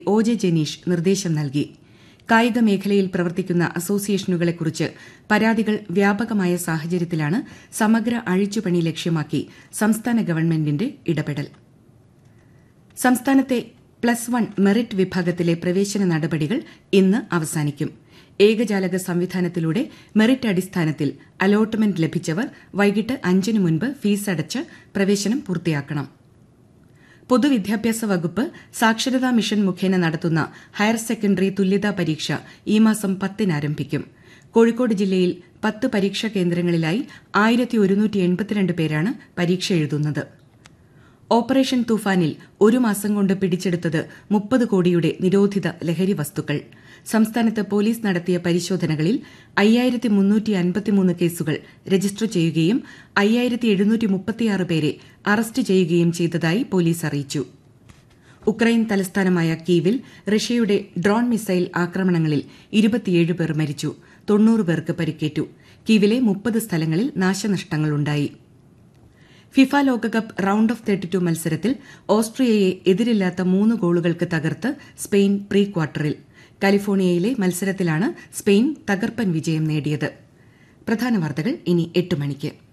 O J Janeesh നിർദ്ദേശം നൽകി കായിക മേഖലയിൽ പ്രവർത്തിക്കുന്ന അസോസിയേഷനുകളെക്കുറിച്ച് പരാതികൾ വ്യാപകമായ സാഹചര്യത്തിലാണ് സമഗ്ര അഴിച്ചുപണി ലക്ഷ്യമാക്കി സംസ്ഥാന ഗവൺമെന്റിന്റെ ഇടപെടൽ സംസ്ഥാനത്തെ പ്ലസ് വൺ മെറിറ്റ് വിഭാഗത്തിലെ പ്രവേശന നടപടികൾ ഇന്ന് അവസാനിക്കും ഏകജാലക സംവിധാനത്തിലൂടെ മെറിറ്റ് അടിസ്ഥാനത്തിൽ അലോട്ട്മെന്റ് ലഭിച്ചവർ വൈകിട്ട് അഞ്ചിന് മുൻപ് ഫീസ് അടച്ച് പ്രവേശനം പൂർത്തിയാക്കണം പൊതുവിദ്യാഭ്യാസ വകുപ്പ് സാക്ഷരതാ മിഷൻ മുഖേന നടത്തുന്ന ഹയർ സെക്കൻഡറി തുല്യതാ പരീക്ഷ ഈ മാസം പത്തിന് ആരംഭിക്കും കോഴിക്കോട് ജില്ലയിൽ പത്ത് പരീക്ഷാ കേന്ദ്രങ്ങളിലായി ആയിരത്തി ഒരുന്നൂറ്റി എൺപത്തിരണ്ട് പേരാണ് പരീക്ഷ എഴുതുന്നത് ഓപ്പറേഷൻ തൂഫാനിൽ ഒരു മാസം കൊണ്ട് പിടിച്ചെടുത്തത് മുപ്പത് കോടിയുടെ നിരോധിത ലഹരി വസ്തുക്കൾ സംസ്ഥാനത്ത് പോലീസ് നടത്തിയ പരിശോധനകളിൽ അയ്യായിരത്തി മുന്നൂറ്റി അൻപത്തിമൂന്ന് കേസുകൾ രജിസ്റ്റർ ചെയ്യുകയും അയ്യായിരത്തി എഴുന്നൂറ്റി മുപ്പത്തിയാറ് പേരെ അറസ്റ്റ് ചെയ്യുകയും ചെയ്തതായി പോലീസ് അറിയിച്ചു ഉക്രൈൻ തലസ്ഥാനമായ കീവിൽ റഷ്യയുടെ ഡ്രോൺ മിസൈൽ ആക്രമണങ്ങളിൽ ഇരുപത്തിയേഴ് പേർ മരിച്ചു തൊണ്ണൂറ് പേർക്ക് പരിക്കേറ്റു കീവിലെ മുപ്പത് സ്ഥലങ്ങളിൽ നാശനഷ്ടങ്ങളുണ്ടായി ഫിഫ ലോകകപ്പ് റൌണ്ട് ഓഫ് തേർട്ടി ടു മത്സരത്തിൽ ഓസ്ട്രിയയെ എതിരില്ലാത്ത മൂന്ന് ഗോളുകൾക്ക് തകർത്ത് സ്പെയിൻ പ്രീ ക്വാർട്ടറിൽ കാലിഫോർണിയയിലെ മത്സരത്തിലാണ് സ്പെയിൻ തകർപ്പൻ വിജയം നേടിയത് പ്രധാന വാർത്തകൾ ഇനി എട്ട് മണിക്ക്